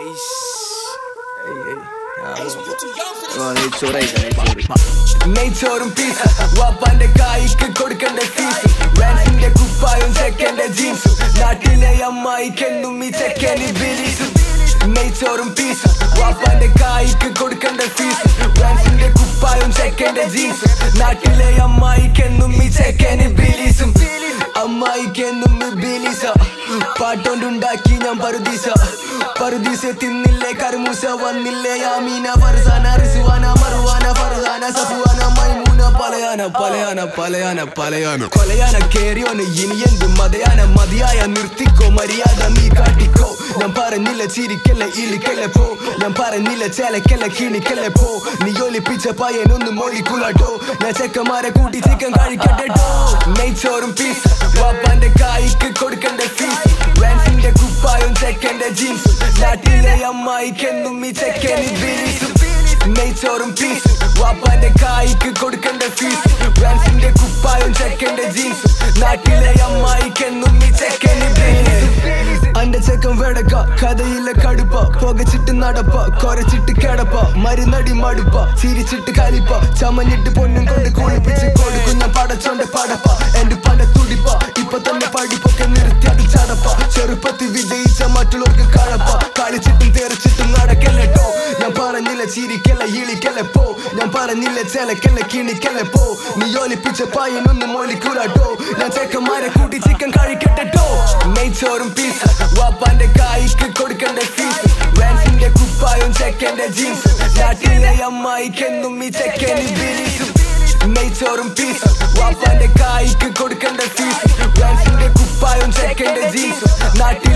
നെയ്ച്ചോറും പീസ് വാപ്പാന്റെ കായ്ക്ക് കൊടുക്കേണ്ട ഫീസ് റാൻസിന്റെ കുപ്പായും ചെക്കന്റെ ജീൻസും നാട്ടിലെ അമ്മായിക്കെന്നും ഈ ചെക്കന് ബിലീസും നെയ്ച്ചോറും പീസ് വാപ്പാന്റെ കായ്ക്ക് കൊടുക്കേണ്ട ഫീസ് റാൻസിന്റെ കുപ്പായും ചെക്കന്റെ ജീൻസും നാട്ടിലെ അമ്മായിക്കെന്നും ഈ ചെക്കന് ബിലീസും അമ്മായിക്കെന്നും ഈ ബിലീസ പാട്ടോണ്ടുണ്ടാക്കി ഞാൻ പറുദീസ പറുദീസ തിന്നില്ലേ കർമൂസ വന്നില്ലേ യാമീന ഫർസാന റിസുവാന മറുവാന ഫർഹാന സഫുവാന മൈമൂന പലയാന പലയാന പലയാന പലയാന കൊലയാന കേറിയോന് ഇനി എന്ത് മതയാന മതിയായ നിർത്തിക്കോ മര്യാദ നീ കാട്ടിക്കോ ഞാൻ പറഞ്ഞില്ല ചിരിക്കല്ല ഇളിക്കല്ല പോ ഞാൻ പറഞ്ഞില്ല ചേലക്കല്ല കിണിക്കല്ല പോ നീ ഒലിപ്പിച്ച പയ്യനൊന്ന് മൊഴിക്കുള്ളട്ടോ ഞാൻ ചെക്കന്മാരെ കൂട്ടി ചിക്കൻ കഴിക്കട്ടോ നെയ്ച്ചോറും പീസ് വാപ്പാന്റെ കായ്ക്ക് കൊടുക്കേണ്ട ഫീസ് റാൻസിന്റെ കുപ്പായും ചെക്കന്റെ ജീൻസും നാട്ടിലെ അമ്മായിക്കെന്നും ഈ ചെക്കന് ബിലീസും നെയ്ച്ചോറും പീസ് വാപ്പാന്റെ കായ്ക്ക് കൊടുക്കേണ്ട ഫീസ് റാൻസിന്റെ കുപ്പായും ചെക്കന്റെ ജീൻസും നാട്ടിലെ അമ്മായിക്കെന്നും ഈ ചെക്കന് ബിലീസും അന്റെ ചെക്കൻ വെടക്ക കഥയില്ല കടുപ്പ പുകച്ചിട്ട് നടപ്പ കൊരച്ചിട്ട് കിടപ്പ മരുന്നടി മടുപ്പ ചിരിച്ചിട്ട് കലിപ്പ ചമഞ്ഞിട്ട് പൊന്നും കൊണ്ട് കുളിപ്പിച്ച് കൊടുക്കും ഞാൻ പടച്ചോന്റെ പടപ്പ എന്റെ പട തുടിപ്പ ഇപ്പൊ തന്നെ പഠിപ്പൊക്കെ നിർത്തി അത് ചടപ്പ ചെറുപ്പത്തിൽ വിജയിച്ച മറ്റുള്ളവർക്ക് കഴപ്പ കളിച്ചിട്ടും തെറിച്ചിട്ടും നടക്കല്ലോ ഞാൻ പറഞ്ഞില്ല ചിരിക്കല്ല ഇളിക്കല്ല പോ ഞാൻ പറഞ്ഞില്ല ചെലക്കല്ല കിണിക്കല്ല പോ നീ ഒലിപ്പിച്ച പായനൊന്നും മൊലിക്കൂലാട്ടോ ഞാൻ ചെക്കന്മാരെ കൂട്ടി ചിക്കൻ കഴിക്കട്ടോ നെയ്ച്ചോറും പീസ് വാപ്പാന്റെ കായ്ക്ക് കൊടുക്കേണ്ട ഫീസ് റാൻസിന്റെ കുപ്പായും ചെക്കന്റെ ജീൻസ് നാട്ടിലെ അമ്മായിക്കെന്നും ഈ ചെക്കന് ബിലീസും നെയ്ച്ചോറും പീസ് വാപ്പാന്റെ കായ്ക്ക് കൊടുക്കേണ്ട ഫീസ് റാൻസിന്റെ കുപ്പായും ചെക്കന്റെ ജീൻസ് നാട്ടിലെ